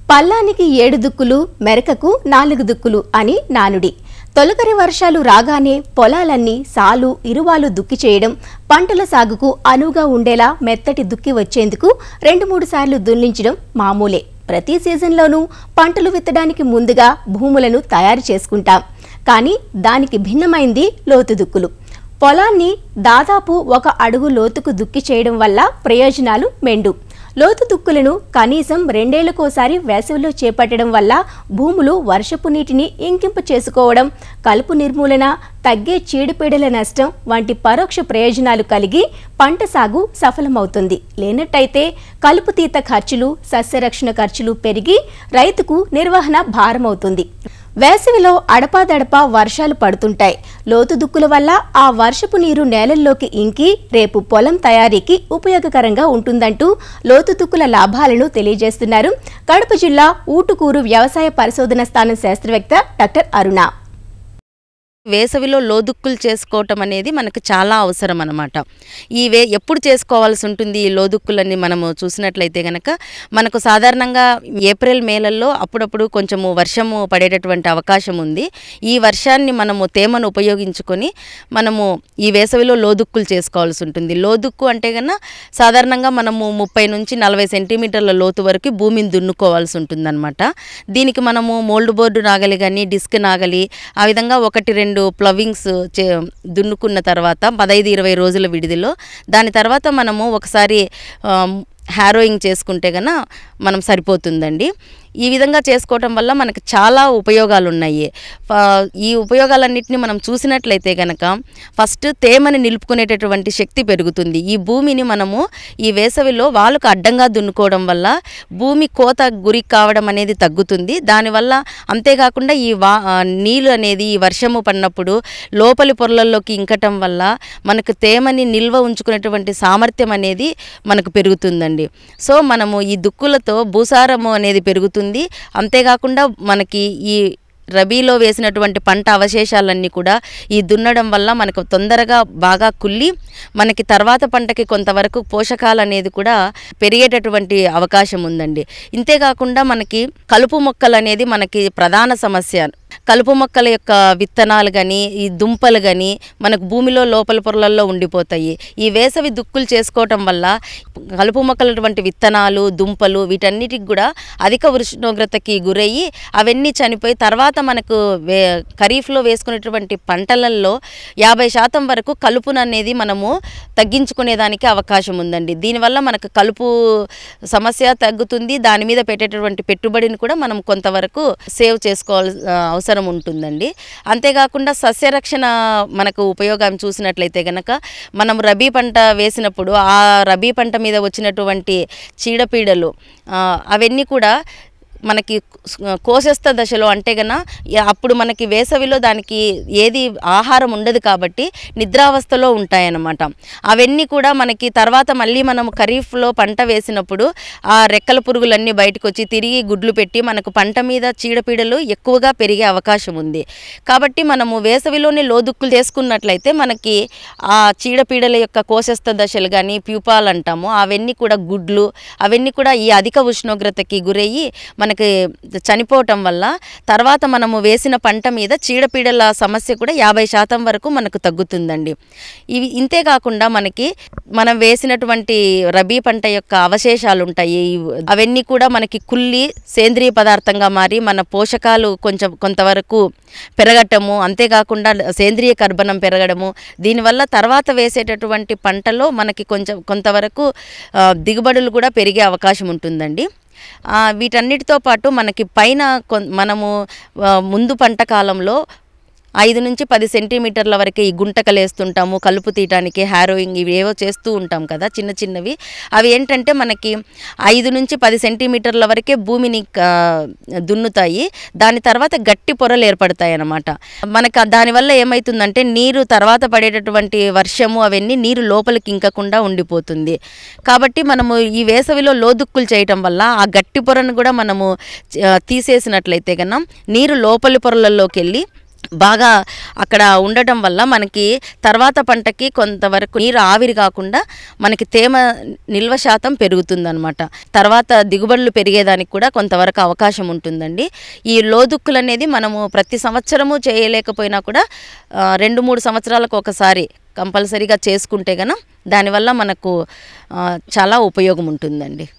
పల్లానికి ఏడు దుక్కులు మెరకకు నాలుగు దుక్కులు అని నానుడి తొలకరి వర్షాలు రాగానే పొలాలన్నీ సాలు ఇరువాలు దుక్కి చేయడం పంటల సాగుకు అనువుగా ఉండేలా మెత్తటి దుక్కి వచ్చేందుకు రెండు మూడు సార్లు దున్నించడం మామూలే ప్రతి సీజన్లోనూ పంటలు విత్తడానికి ముందుగా భూములను తయారు చేసుకుంటాం కానీ దానికి భిన్నమైంది లోతు దుక్కులు పొలాన్ని దాదాపు ఒక అడుగు లోతుకు దుక్కి చేయడం వల్ల ప్రయోజనాలు మెండు లోతు దుక్కులను కనీసం రెండేళ్లకోసారి వేసవిలో చేపట్టడం వల్ల భూములు వర్షపు నీటిని ఇంకింపు చేసుకోవడం కలుపు నిర్మూలన తగ్గే చీడపీడల నష్టం వంటి పరోక్ష ప్రయోజనాలు కలిగి పంట సాగు సఫలమవుతుంది లేనట్టయితే కలుపు తీత ఖర్చులు సస్యరక్షణ ఖర్చులు పెరిగి రైతుకు నిర్వహణ భారమవుతుంది వేసవిలో అడపాదడపా వర్షాలు పడుతుంటాయి లోతు దుక్కుల వల్ల ఆ వర్షపు నీరు నేలల్లోకి ఇంకి రేపు పొలం తయారీకి ఉపయోగకరంగా ఉంటుందంటూ లోతు దుక్కుల లాభాలను తెలియజేస్తున్నారు కడప జిల్లా ఊటుకూరు వ్యవసాయ పరిశోధన స్థానం శాస్త్రవేత్త డాక్టర్ అరుణ వేసవిలో లోదుక్కులు చేసుకోవటం అనేది మనకు చాలా అవసరం అనమాట ఈ వే ఎప్పుడు చేసుకోవాల్సి ఉంటుంది ఈ లోదుక్కులని మనము చూసినట్లయితే కనుక మనకు సాధారణంగా ఏప్రిల్ మేలల్లో అప్పుడప్పుడు కొంచెము వర్షము పడేటటువంటి అవకాశం ఉంది ఈ వర్షాన్ని మనము తేమను ఉపయోగించుకొని మనము ఈ వేసవిలో లోదుక్కులు చేసుకోవాల్సి ఉంటుంది లోదుక్కు అంటే కన్నా సాధారణంగా మనము ముప్పై నుంచి నలభై సెంటీమీటర్ల లోతు వరకు భూమిని దున్నుకోవాల్సి ఉంటుందన్నమాట దీనికి మనము మోల్డ్ బోర్డు నాగలి కానీ డిస్క్ నాగలి ఆ విధంగా ఒకటి రెండు ప్లవింగ్స్ చే దున్నుకున్న తర్వాత పదహైదు ఇరవై రోజుల విడిదిలో దాని తర్వాత మనము ఒకసారి హ్యారోయింగ్ చేసుకుంటే గన మనం సరిపోతుందండి ఈ విధంగా చేసుకోవటం వల్ల మనకు చాలా ఉపయోగాలు ఉన్నాయి ఫ- ఈ ఉపయోగాలన్నింటినీ మనం చూసినట్లయితే కనుక ఫస్ట్ తేమని నిలుపుకునేటటువంటి శక్తి పెరుగుతుంది ఈ భూమిని మనము ఈ వేసవిలో వాళ్ళకు అడ్డంగా దున్నుకోవడం వల్ల భూమి కోత గురి కావడం అనేది తగ్గుతుంది దానివల్ల అంతేకాకుండా ఈ వా ఆ, నీళ్ళు అనేది ఈ వర్షము పడినప్పుడు లోపలి పొరలలోకి ఇంకటం వల్ల మనకు తేమని నిల్వ ఉంచుకునేటువంటి సామర్థ్యం అనేది మనకు పెరుగుతుందండి సో మనము ఈ దుక్కులతో భూసారము అనేది పెరుగుతుంది అంతేకాకుండా మనకి ఈ రబీలో వేసినటువంటి పంట అవశేషాలన్నీ కూడా ఈ దున్నడం వల్ల మనకు తొందరగా బాగా కుళ్ళి మనకి తర్వాత పంటకి కొంతవరకు పోషకాలు అనేది కూడా పెరిగేటటువంటి అవకాశం ఉందండి ఇంతేకాకుండా మనకి కలుపు మొక్కలు అనేది మనకి ప్రధాన సమస్య కలుపు మొక్కల యొక్క విత్తనాలు కానీ ఈ దుంపలు కానీ మనకు భూమిలో లోపల పొరలలో ఉండిపోతాయి ఈ వేసవి దుక్కులు చేసుకోవటం వల్ల కలుపు మొక్కలటువంటి విత్తనాలు దుంపలు వీటన్నిటికి కూడా అధిక ఉష్ణోగ్రతకి గురయ్యి అవన్నీ చనిపోయి తర్వాత మనకు వే ఖరీఫ్లో వేసుకునేటువంటి పంటలలో యాభై శాతం వరకు కలుపును అనేది మనము తగ్గించుకునేదానికి అవకాశం ఉందండి దీనివల్ల మనకు కలుపు సమస్య తగ్గుతుంది దాని మీద పెట్టేటటువంటి పెట్టుబడిని కూడా మనం కొంతవరకు సేవ్ చేసుకోవాల్సి అవసరం ఉంటుందండి అంతేకాకుండా సస్యరక్షణ మనకు ఉపయోగం చూసినట్లయితే కనుక మనం రబీ పంట వేసినప్పుడు ఆ రబీ పంట మీద వచ్చినటువంటి చీడపీడలు ఆ, అవన్నీ కూడా మనకి కోశస్థ దశలో అంటే గన అప్పుడు మనకి వేసవిలో దానికి ఏది ఆహారం ఉండదు కాబట్టి నిద్రావస్థలో ఉంటాయన్నమాట అవన్నీ కూడా మనకి తర్వాత మళ్ళీ మనం ఖరీఫ్లో పంట వేసినప్పుడు ఆ రెక్కల పురుగులన్నీ బయటకు వచ్చి తిరిగి గుడ్లు పెట్టి మనకు పంట మీద చీడపీడలు ఎక్కువగా పెరిగే అవకాశం ఉంది కాబట్టి మనము వేసవిలోనే లోదుక్కులు చేసుకున్నట్లయితే మనకి ఆ చీడపీడల యొక్క కోశస్థ దశలు కానీ ప్యూపాలు అంటాము అవన్నీ కూడా గుడ్లు అవన్నీ కూడా ఈ అధిక ఉష్ణోగ్రతకి గురయ్యి మనకి చనిపోవటం వల్ల తర్వాత మనము వేసిన పంట మీద చీడపీడల సమస్య కూడా యాభై శాతం వరకు మనకు తగ్గుతుందండి ఇవి ఇంతే కాకుండా మనకి మనం వేసినటువంటి రబీ పంట యొక్క అవశేషాలు ఉంటాయి ఇవ్- అవన్నీ కూడా మనకి కుళ్ళి సేంద్రియ పదార్థంగా మారి మన పోషకాలు కొంచెం కొంతవరకు పెరగటము అంతేకాకుండా సేంద్రియ కర్బనం పెరగడము దీనివల్ల తర్వాత వేసేటటువంటి పంటలో మనకి కొంచెం కొంతవరకు ఆ, దిగుబడులు కూడా పెరిగే అవకాశం ఉంటుందండి ఆ, వీటన్నిటితో పాటు మనకి పైన కొన్- మనము ఆ, ముందు పంట కాలంలో ఐదు నుంచి పది సెంటీమీటర్ల వరకే ఈ గుంటకలు వేస్తుంటాము కలుపు తీయటానికి హ్యారోయింగ్ ఇవి ఏవో చేస్తూ ఉంటాం కదా చిన్న చిన్నవి అవి ఏంటంటే మనకి ఐదు నుంచి పది సెంటీమీటర్ల వరకే భూమిని ఆ, దున్నుతాయి దాని తర్వాత గట్టి పొరలు ఏర్పడతాయి అన్నమాట మనకు దానివల్ల ఏమవుతుందంటే నీరు తర్వాత పడేటటువంటి వర్షము అవన్నీ నీరు లోపలికి ఇంకకుండా ఉండిపోతుంది కాబట్టి మనము ఈ వేసవిలో లోదుక్కులు చేయటం వల్ల ఆ గట్టి పొరను కూడా మనము ఆ, తీసేసినట్లయితే కన్నా నీరు లోపలి పొరలలోకి వెళ్ళి బాగా అక్కడ ఉండటం వల్ల మనకి తర్వాత పంటకి కొంతవరకు నీరు ఆవిరి కాకుండా మనకి తేమ నిల్వ శాతం పెరుగుతుందన్నమాట తర్వాత దిగుబడులు పెరిగేదానికి కూడా కొంతవరకు అవకాశం ఉంటుందండి ఈ లోదుక్కులు అనేది మనము ప్రతి సంవత్సరము చేయలేకపోయినా కూడా ఆ, రెండు మూడు సంవత్సరాలకు ఒకసారి కంపల్సరీగా చేసుకుంటే గన దానివల్ల మనకు ఆ, చాలా ఉపయోగం ఉంటుందండి